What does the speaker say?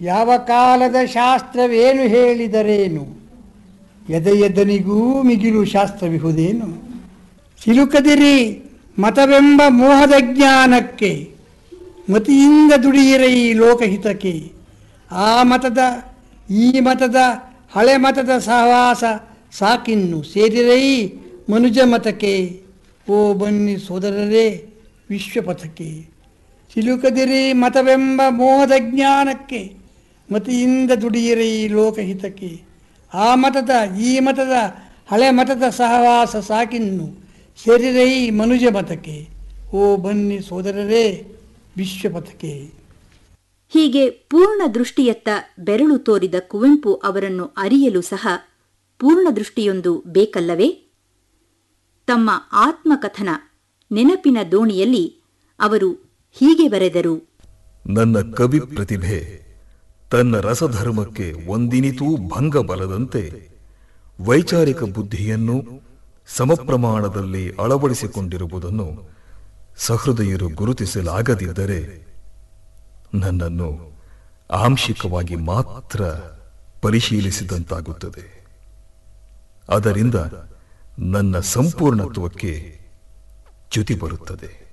ಯಾವ ಕಾಲದ ಶಾಸ್ತ್ರವೇನು ಹೇಳಿದರೇನು ಎದೆಯದನಿಗೂ ಮಿಗಿಲು ಶಾಸ್ತ್ರವಿಹುದೇನು ಸಿಲುಕದಿರಿ ಮತವೆಂಬ ಮೋಹದ ಜ್ಞಾನಕ್ಕೆ ಮತಿಯಿಂದ ದುಡಿಯಿರೈ ಲೋಕಹಿತಕ್ಕೆ ಆ ಮತದ ಈ ಮತದ ಹಳೆ ಮತದ ಸಹವಾಸ ಸಾಕಿನ್ನು ಸೇರಿರೈ ಮನುಜ ಮತಕ್ಕೆ ಓ ಬನ್ನಿ ಸೋದರರೇ ವಿಶ್ವಪಥಕ್ಕೆ ಸಿಲುಕದಿರಿ ಮತವೆಂಬ ಮೋಹದ ಜ್ಞಾನಕ್ಕೆ ಮತಿಯಿಂದ ದುಡಿಯಿರೈ ಲೋಕಹಿತಕ್ಕೆ ಆ ಮತದ ಈ ಮತದ ಹಳೆ ಮತದ ಸಹವಾಸ ಸಾಕಿನ್ನು ಸೇರಿರೈ ಮನುಜ ಮತಕ್ಕೆ ಓ ಬನ್ನಿ ಸೋದರರೇ ವಿಶ್ವಪಥಕ್ಕೆ ಹೀಗೆ ಪೂರ್ಣ ದೃಷ್ಟಿಯತ್ತ ಬೆರಳು ತೋರಿದ ಕುವೆಂಪು ಅವರನ್ನು ಅರಿಯಲು ಸಹ ಪೂರ್ಣ ದೃಷ್ಟಿಯೊಂದು ಬೇಕಲ್ಲವೇ ತಮ್ಮ ಆತ್ಮಕಥನ ನೆನಪಿನ ದೋಣಿಯಲ್ಲಿ ಅವರು ಹೀಗೆ ಬರೆದರು ನನ್ನ ಕವಿ ಪ್ರತಿಭೆ ತನ್ನ ರಸಧರ್ಮಕ್ಕೆ ಒಂದಿನಿತೂ ಭಂಗ ಬರದಂತೆ ವೈಚಾರಿಕ ಬುದ್ಧಿಯನ್ನು ಸಮಪ್ರಮಾಣದಲ್ಲಿ ಅಳವಡಿಸಿಕೊಂಡಿರುವುದನ್ನು ಸಹೃದಯರು ಗುರುತಿಸಲಾಗದಿದ್ದರೆ ನನ್ನನ್ನು ಆಂಶಿಕವಾಗಿ ಮಾತ್ರ ಪರಿಶೀಲಿಸಿದಂತಾಗುತ್ತದೆ ಅದರಿಂದ ನನ್ನ ಸಂಪೂರ್ಣತ್ವಕ್ಕೆ ಚ್ಯುತಿ ಬರುತ್ತದೆ